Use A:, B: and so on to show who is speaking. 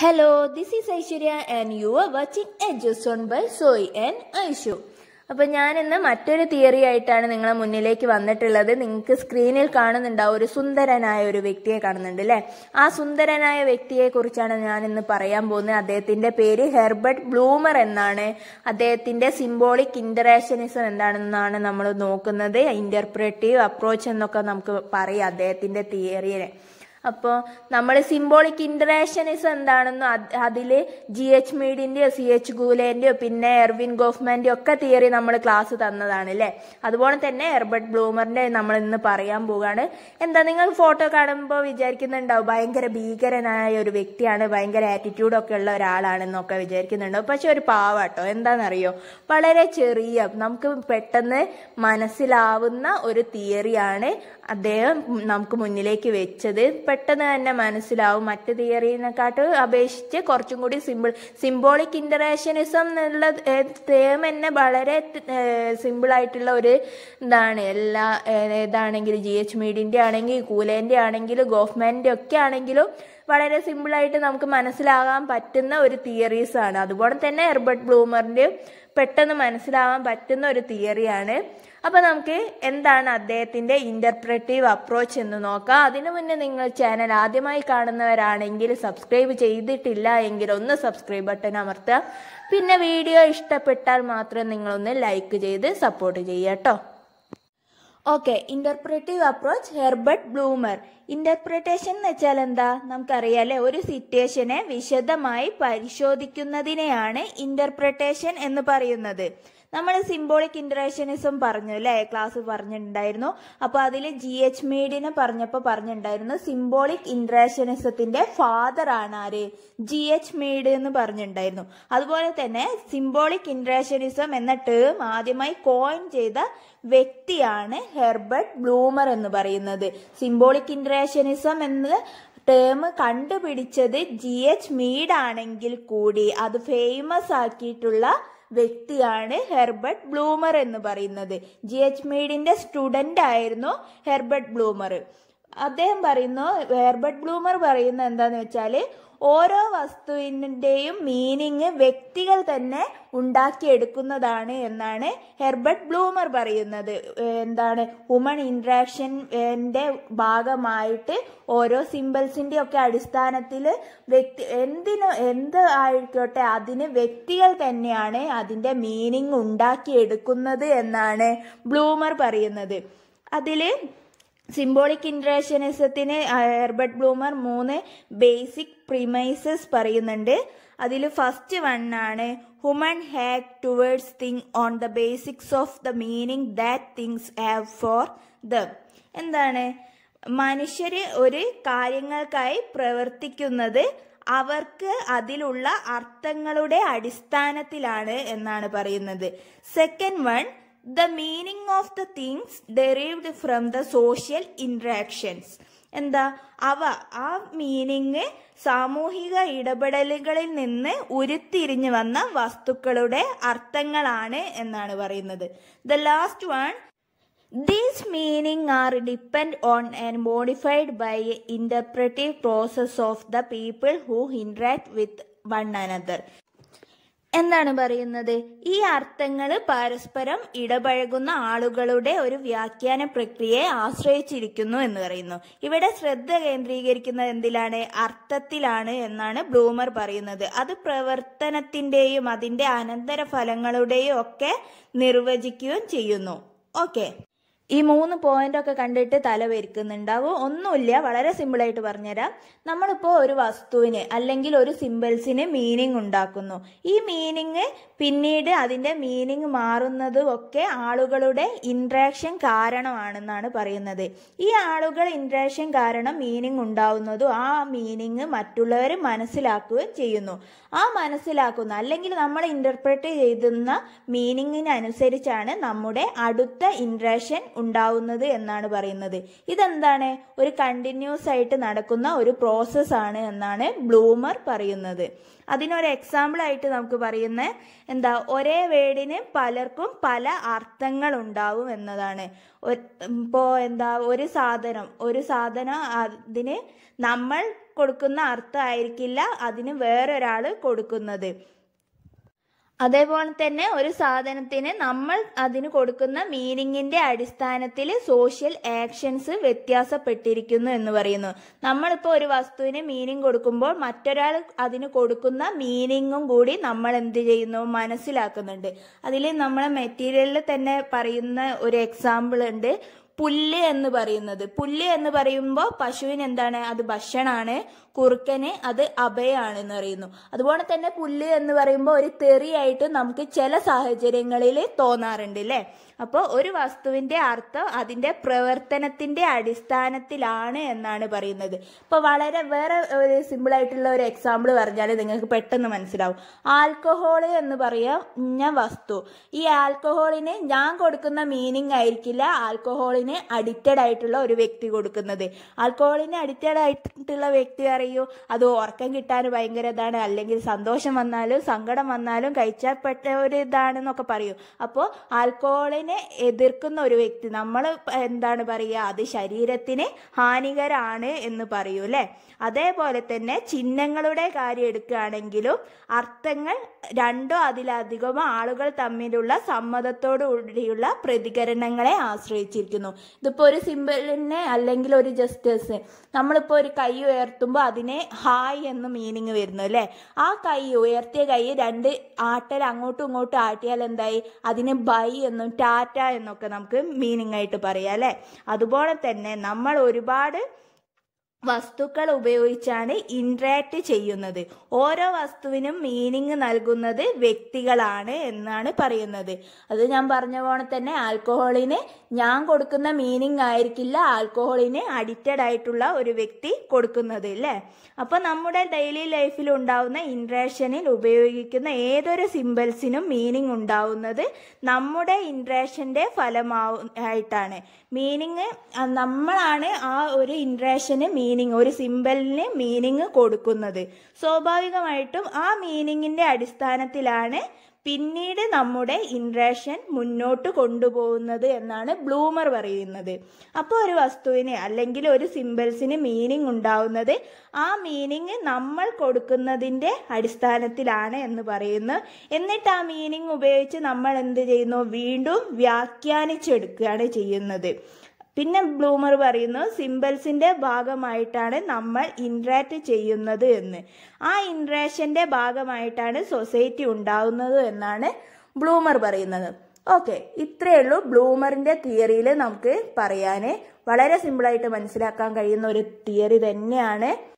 A: Hello, this is Aishwarya and you are watching Eduzone by Soy and Aishu. അപ്പോൾ ഞാൻ ഇന്ന് മറ്റൊരു theory ആയിട്ടാണ് നിങ്ങളെ മുന്നിലേക്ക് വന്നിട്ടുള്ളത് നിങ്ങൾക്ക് സ്ക്രീനിൽ കാണുന്നുണ്ടാവും ഒരു സുന്ദരനായ ഒരു വ്യക്തിയെ കാണുന്നുണ്ട് അല്ലേ ആ സുന്ദരനായ വ്യക്തിയെ കുറിച്ചാണ് ഞാൻ ഇന്ന് പറയാൻ പോകുന്നത് അദ്ദേഹത്തിന്റെ പേര് ഹെർബർട്ട് ബ്ലൂമർ എന്നാണ് അദ്ദേഹത്തിന്റെ സിംബോളിക് ഇന്ററാക്ഷനിസം എന്താണെന്നാണ് നമ്മൾ നോക്കുന്നത് ഇന്റർപ്രറ്റീവ് അപ്രോച്ച് എന്നൊക്കെ നമുക്ക് പറയാം അദ്ദേഹത്തിന്റെ തിയറിയെ അപ്പോൾ നമ്മൾ സിംബോളിക് ഇന്ററാക്ഷനിസം എന്താണെന്നും അതിൽ ജി എച്ച് മീഡിന്റെയോ സി എച്ച് ഗൂലേന്റെയോ പിന്നെ എർവിൻ ഗോഫ്മാന്റെയോ ഒക്കെ തിയറി നമ്മൾ ക്ലാസ് തന്നതാണ് അല്ലേ അതുപോലെ തന്നെ എർബർട്ട് ബ്ലൂമറിന്റെ നമ്മൾ ഇന്ന് പറയാൻ പോവുകയാണ് എന്താ നിങ്ങൾ ഫോട്ടോ കാണുമ്പോൾ വിചാരിക്കുന്നുണ്ടാവും ഭയങ്കര ഭീകരനായ ഒരു വ്യക്തിയാണ് ഭയങ്കര ആറ്റിറ്റ്യൂഡൊക്കെ ഉള്ള ഒരാളാണെന്നൊക്കെ വിചാരിക്കുന്നുണ്ടാവും പക്ഷെ ഒരു പാവാട്ടോ എന്താണെന്നറിയോ വളരെ ചെറിയ നമുക്ക് പെട്ടെന്ന് മനസ്സിലാവുന്ന ഒരു തിയറിയാണ് അദ്ദേഹം നമുക്ക് മുന്നിലേക്ക് വെച്ചത് പെട്ടെന്ന് തന്നെ മനസ്സിലാവും മറ്റ് തിയറിനെക്കാട്ട് അപേക്ഷിച്ച് കുറച്ചും കൂടി സിമ്പിൾ സിംബോളിക് ഇന്ററാക്ഷനിസം എന്നുള്ള ടേം തന്നെ വളരെ സിമ്പിൾ ആയിട്ടുള്ള ഒരു ഇതാണ് എല്ലാ ഏതാണെങ്കിലും ജി എച്ച് മീഡിന്റെ ആണെങ്കിൽ കൂലേന്റെ ആണെങ്കിലും ഗോഫ്മാന്റെ ഒക്കെ ആണെങ്കിലും വളരെ സിമ്പിളായിട്ട് നമുക്ക് മനസ്സിലാകാൻ പറ്റുന്ന ഒരു തിയറീസ് ആണ് അതുപോലെ തന്നെ എർബർട്ട് ബ്ലൂമറിന്റെ പെട്ടെന്ന് മനസ്സിലാവാൻ പറ്റുന്ന ഒരു തിയറിയാണ് അപ്പൊ നമുക്ക് എന്താണ് അദ്ദേഹത്തിന്റെ ഇന്റർപ്രറ്റീവ് അപ്രോച്ച് എന്ന് നോക്കാം അതിനു മുന്നേ നിങ്ങൾ ചാനൽ ആദ്യമായി കാണുന്നവരാണെങ്കിൽ സബ്സ്ക്രൈബ് ചെയ്തിട്ടില്ല എങ്കിൽ ഒന്ന് സബ്സ്ക്രൈബ് ബട്ടൺ അമർത്തുക പിന്നെ വീഡിയോ ഇഷ്ടപ്പെട്ടാൽ മാത്രം നിങ്ങളൊന്ന് ലൈക്ക് ചെയ്ത് സപ്പോർട്ട് ചെയ്യുക കേട്ടോ okay interpretive approach Herbert Blumer interpretation എന്ന് വെച്ചാൽ എന്താ നമുക്കറിയാലേ ഒരു സിറ്റുവേഷനെ വിശദമായി പരിശോധിക്കുന്നതിനെയാണ് ഇന്റർപ്രിട്ടേഷൻ എന്ന് പറയുന്നത് നമ്മൾ സിംബോളിക് ഇന്ററാക്ഷനിസം പറഞ്ഞു അല്ലേ ക്ലാസ് പറഞ്ഞിട്ടുണ്ടായിരുന്നു അപ്പൊ അതിൽ ജി എച്ച് മീഡിനെ പറഞ്ഞപ്പോൾ പറഞ്ഞിട്ടുണ്ടായിരുന്നു സിംബോളിക് ഇന്ററാക്ഷനിസത്തിന്റെ ഫാദർ ആണ് ആര് ജി എച്ച് മീഡ് എന്ന് പറഞ്ഞിട്ടുണ്ടായിരുന്നു അതുപോലെ തന്നെ സിംബോളിക് ഇന്ററാക്ഷനിസം എന്ന ടേം ആദ്യമായി കോയിൻ ചെയ്ത വ്യക്തിയാണ് ഹെർബർട്ട് ബ്ലൂമർ എന്ന് പറയുന്നത് സിംബോളിക് ഇന്ററാക്ഷനിസം എന്ന് ടേം കണ്ടുപിടിച്ചത് ജി എച്ച് മീഡ് ആണെങ്കിൽ കൂടി അത് ഫേമസ് ആക്കിയിട്ടുള്ള വ്യക്തിയാണ് ഹെർബർട്ട് ബ്ലൂമർ എന്ന് പറയുന്നത് ജി എച്ച് മീഡിന്റെ സ്റ്റുഡന്റ് ആയിരുന്നു ഹെർബർട്ട് ബ്ലൂമർ അദ്ദേഹം പറയുന്നു ഹെർബർട്ട് ബ്ലൂമർ പറയുന്നത് എന്താന്ന് വെച്ചാല് ഓരോ വസ്തുവിൻ്റെയും മീനിങ് വ്യക്തികൾ തന്നെ ഉണ്ടാക്കിയെടുക്കുന്നതാണ് എന്നാണ് ഹെർബർട്ട് ബ്ലൂമർ പറയുന്നത് എന്താണ് ഹ്യൂമൺ ഇൻട്രാക്ഷൻ്റെ ഭാഗമായിട്ട് ഓരോ സിമ്പിൾസിൻ്റെ ഒക്കെ അടിസ്ഥാനത്തിൽ വ്യക്തി എന്തിനു എന്ത് ആയിക്കോട്ടെ അതിന് വ്യക്തികൾ തന്നെയാണ് അതിൻ്റെ മീനിങ് ഉണ്ടാക്കിയെടുക്കുന്നത് എന്നാണ് ബ്ലൂമർ പറയുന്നത് അതിൽ സിംബോളിക് ഇൻട്രാക്ഷനിസത്തിന് ഹെർബർട്ട് ബ്ലൂമർ മൂന്ന് ബേസിക് പ്രിമൈസസ് പറയുന്നുണ്ട് അതിൽ ഫസ്റ്റ് വൺ ആണ് human act towards thing on the basics of the meaning that things have for the എന്താണ് മനുഷ്യര് ഒരു കാര്യങ്ങൾക്കായി പ്രവർത്തിക്കുന്നത് അവർക്ക് അതിലുള്ള അർത്ഥങ്ങളുടെ അടിസ്ഥാനത്തിലാണ് എന്നാണ് പറയുന്നത് second one the meaning of the things derived from the social interactions എന്താ അവ ആ മീനിങ് സാമൂഹിക ഇടപെടലുകളിൽ നിന്ന് ഉരുത്തിരിഞ്ഞു വന്ന വസ്തുക്കളുടെ അർത്ഥങ്ങളാണ് എന്നാണ് പറയുന്നത് the last one these meaning are depend on and modified by interpretive process of the people who interact with one another എന്താണ് പറയുന്നത് ഈ അർത്ഥങ്ങൾ പരസ്പരം ഇടപഴകുന്ന ആളുകളുടെ ഒരു വ്യാഖ്യാന പ്രക്രിയയെ ആശ്രയിച്ചിരിക്കുന്നു എന്ന് പറയുന്നു ഇവിടെ ശ്രദ്ധ കേന്ദ്രീകരിക്കുന്നത് എന്തിലാണ് അർത്ഥത്തിലാണ് എന്നാണ് ബ്ലൂമർ പറയുന്നത് അത് പ്രവർത്തനത്തിന്റെയും അതിന്റെ അനന്തര ഫലങ്ങളുടെയും ഒക്കെ നിർവചിക്കുകയും ചെയ്യുന്നു ഓക്കെ ഈ മൂന്ന് പോയിന്റ് ഒക്കെ കണ്ടിട്ട് തല വരിക്കുന്നുണ്ടാവും ഒന്നുമില്ല വളരെ സിമ്പിളായിട്ട് പറഞ്ഞുതരാം നമ്മളിപ്പോൾ ഒരു വസ്തുവിന് അല്ലെങ്കിൽ ഒരു സിമ്പിൾസിന് മീനിങ് ഉണ്ടാക്കുന്നു ഈ മീനിങ് പിന്നീട് അതിന്റെ മീനിങ് മാറുന്നതും ഒക്കെ ആളുകളുടെ ഇൻട്രാക്ഷൻ കാരണമാണെന്നാണ് പറയുന്നത് ഈ ആളുകൾ ഇൻട്രാക്ഷൻ കാരണം മീനിങ് ഉണ്ടാവുന്നതും ആ മീനിങ് മറ്റുള്ളവർ മനസ്സിലാക്കുകയും ചെയ്യുന്നു ആ മനസ്സിലാക്കുന്ന അല്ലെങ്കിൽ നമ്മൾ ഇന്റർപ്രറ്റ് ചെയ്യുന്ന മീനിങ്ങിനനുസരിച്ചാണ് നമ്മുടെ അടുത്ത ഇൻട്രാക്ഷൻ ഉണ്ടാവുന്നത് എന്നാണ് പറയുന്നത് ഇതെന്താണ് ഒരു കണ്ടിന്യൂസ് ആയിട്ട് നടക്കുന്ന ഒരു പ്രോസസ് ആണ് എന്നാണ് ബ്ലൂമർ പറയുന്നത് അതിനൊരു എക്സാമ്പിൾ ആയിട്ട് നമുക്ക് പറയുന്ന എന്താ ഒരേ വേർഡിന് പലർക്കും പല അർത്ഥങ്ങൾ ഉണ്ടാവും എന്നതാണ് ഇപ്പോൾ എന്താ ഒരു സാധനം ഒരു സാധനം അതിന് നമ്മൾ കൊടുക്കുന്ന അർത്ഥമായിരിക്കില്ല അതിന് വേറൊരാൾ കൊടുക്കുന്നത് അതേപോലെ തന്നെ ഒരു സാധനത്തിന് നമ്മൾ അതിന് കൊടുക്കുന്ന മീനിങ്ങിന്റെ അടിസ്ഥാനത്തിൽ സോഷ്യൽ ആക്ഷൻസ് വ്യത്യാസപ്പെട്ടിരിക്കുന്നു എന്ന് പറയുന്നു നമ്മളിപ്പോൾ ഒരു വസ്തുവിന് മീനിങ് കൊടുക്കുമ്പോൾ മറ്റൊരാൾ അതിന് കൊടുക്കുന്ന മീനിങ്ങും കൂടി നമ്മൾ എന്ത് ചെയ്യുന്നു മനസ്സിലാക്കുന്നുണ്ട് അതിൽ നമ്മളെ മെറ്റീരിയലിൽ തന്നെ പറയുന്ന ഒരു എക്സാമ്പിൾ ഉണ്ട് പുല്ല് എന്ന് പറയുന്നത് പുല്ല് എന്ന് പറയുമ്പോൾ പശുവിന് എന്താണ് അത് ഭക്ഷണമാണ് കുറുക്കന് അത് അഭയാണ് എന്ന് പറയുന്നു അതുപോലെ തന്നെ പുല്ല് എന്ന് പറയുമ്പോൾ ഒരു തെറിയായിട്ട് നമുക്ക് ചില സാഹചര്യങ്ങളിൽ തോന്നാറുണ്ട് അല്ലേ അപ്പോൾ ഒരു വസ്തുവിന്റെ അർത്ഥം അതിന്റെ പ്രവർത്തനത്തിന്റെ അടിസ്ഥാനത്തിലാണ് എന്നാണ് പറയുന്നത് ഇപ്പോൾ വളരെ വേറെ ഒരു സിമ്പിൾ ആയിട്ടുള്ള ഒരു എക്സാമ്പിൾ പറഞ്ഞാൽ നിങ്ങൾക്ക് പെട്ടെന്ന് മനസ്സിലാവും ആൽക്കഹോൾ എന്ന് പറയാം വസ്തു ഈ ആൽക്കഹോളിന് ഞാൻ കൊടുക്കുന്ന മീനിങ് ആയിരിക്കില്ല ആൽക്കഹോളിന് അഡിക്റ്റഡ് ആയിട്ടുള്ള ഒരു വ്യക്തി കൊടുക്കുന്നത് ആൽക്കഹോളിന് അഡിക്റ്റഡ് ആയിട്ടുള്ള വ്യക്തി അറിയൂ അത് ഉറക്കം കിട്ടാൻ ഭയങ്കര ഇതാണ് അല്ലെങ്കിൽ സന്തോഷം വന്നാലും സങ്കടം വന്നാലും കഴിച്ചപ്പെട്ട ഒരു ഇതാണെന്നൊക്കെ പറയൂ അപ്പോൾ ആൽക്കഹോളിനെ എതിർക്കുന്ന ഒരു വ്യക്തി നമ്മൾ എന്താണ് പറയുക അത് ശരീരത്തിന് ഹാനികരാണ് എന്ന് പറയൂ അല്ലേ അതേപോലെ തന്നെ ചിഹ്നങ്ങളുടെ കാര്യം എടുക്കുകയാണെങ്കിലും അർത്ഥങ്ങൾ രണ്ടോ അതിലധികമോ ആളുകൾ തമ്മിലുള്ള സമ്മതത്തോടു കൂടിയുള്ള പ്രതികരണങ്ങളെ ആശ്രയിച്ചിരിക്കുന്നു ഇതിപ്പോൾ ഒരു സിമ്പിളിനെ അല്ലെങ്കിൽ ഒരു ജസ്റ്റേഴ്സ് നമ്മളിപ്പോൾ ഒരു കൈ ഉയർത്തുമ്പോൾ അതിനെ ഹായ് എന്ന് മീനിങ് വരുന്നു അല്ലേ ആ കൈ ഉയർത്തിയ കൈ രണ്ട് ആട്ടൽ അങ്ങോട്ടും ഇങ്ങോട്ടും ആട്ടിയാൽ എന്തായി അതിന് ബൈ എന്നും ടാറ്റ എന്നൊക്കെ നമുക്ക് മീനിങ് ആയിട്ട് പറയാം അല്ലേ അതുപോലെ തന്നെ നമ്മൾ ഒരുപാട് വസ്തുക്കൾ ഉപയോഗിച്ചാണ് ഇൻട്രാക്ട് ചെയ്യുന്നത് ഓരോ വസ്തുവിനും മീനിങ് നൽകുന്നത് വ്യക്തികളാണ് എന്നാണ് പറയുന്നത് അത് ഞാൻ പറഞ്ഞ പോലെ തന്നെ ആൽക്കഹോളിന് ഞാൻ കൊടുക്കുന്ന മീനിങ് ആയിരിക്കില്ല ആൽക്കഹോളിന് അഡിക്റ്റഡ് ആയിട്ടുള്ള ഒരു വ്യക്തി കൊടുക്കുന്നത് അല്ലേ അപ്പൊ നമ്മുടെ ഡെയിലി ലൈഫിൽ ഉണ്ടാവുന്ന ഇൻട്രാക്ഷനിൽ ഉപയോഗിക്കുന്ന ഏതൊരു സിമ്പിൾസിനും മീനിങ് ഉണ്ടാവുന്നത് നമ്മുടെ ഇൻട്രാക്ഷന്റെ ഫലമായിട്ടാണ് മീനിങ് നമ്മളാണ് ആ ഒരു ഇൻട്രാക്ഷന് മീനിങ് ഒരു സിമ്പലിന് മീനിങ് കൊടുക്കുന്നത് സ്വാഭാവികമായിട്ടും ആ മീനിങ്ങിന്റെ അടിസ്ഥാനത്തിലാണ് പിന്നീട് നമ്മുടെ ഇൻട്രാക്ഷൻ മുന്നോട്ട് കൊണ്ടുപോകുന്നത് എന്നാണ് ബ്ലൂമർ പറയുന്നത് അപ്പോൾ ഒരു വസ്തുവിന് അല്ലെങ്കിൽ ഒരു സിമ്പിൾസിന് മീനിങ് ഉണ്ടാവുന്നത് ആ മീനിങ് നമ്മൾ കൊടുക്കുന്നതിൻ്റെ അടിസ്ഥാനത്തിലാണ് എന്ന് പറയുന്നു എന്നിട്ട് ആ മീനിങ് ഉപയോഗിച്ച് നമ്മൾ എന്ത് ചെയ്യുന്നു വീണ്ടും വ്യാഖ്യാനിച്ചെടുക്കുകയാണ് ചെയ്യുന്നത് പിന്നെ ബ്ലൂമർ പറയുന്നു സിമ്പിൾസിന്റെ ഭാഗമായിട്ടാണ് നമ്മൾ ഇൻട്രാക്ട് ചെയ്യുന്നത് എന്ന് ആ ഇൻട്രാക്ഷന്റെ ഭാഗമായിട്ടാണ് സൊസൈറ്റി ഉണ്ടാവുന്നത് എന്നാണ് ബ്ലൂമർ പറയുന്നത് ഓക്കെ ഇത്രയേ ഉള്ളൂ ബ്ലൂമറിന്റെ തിയറിയിൽ നമുക്ക് പറയാൻ വളരെ സിമ്പിളായിട്ട് മനസ്സിലാക്കാൻ കഴിയുന്ന ഒരു തിയറി തന്നെയാണ്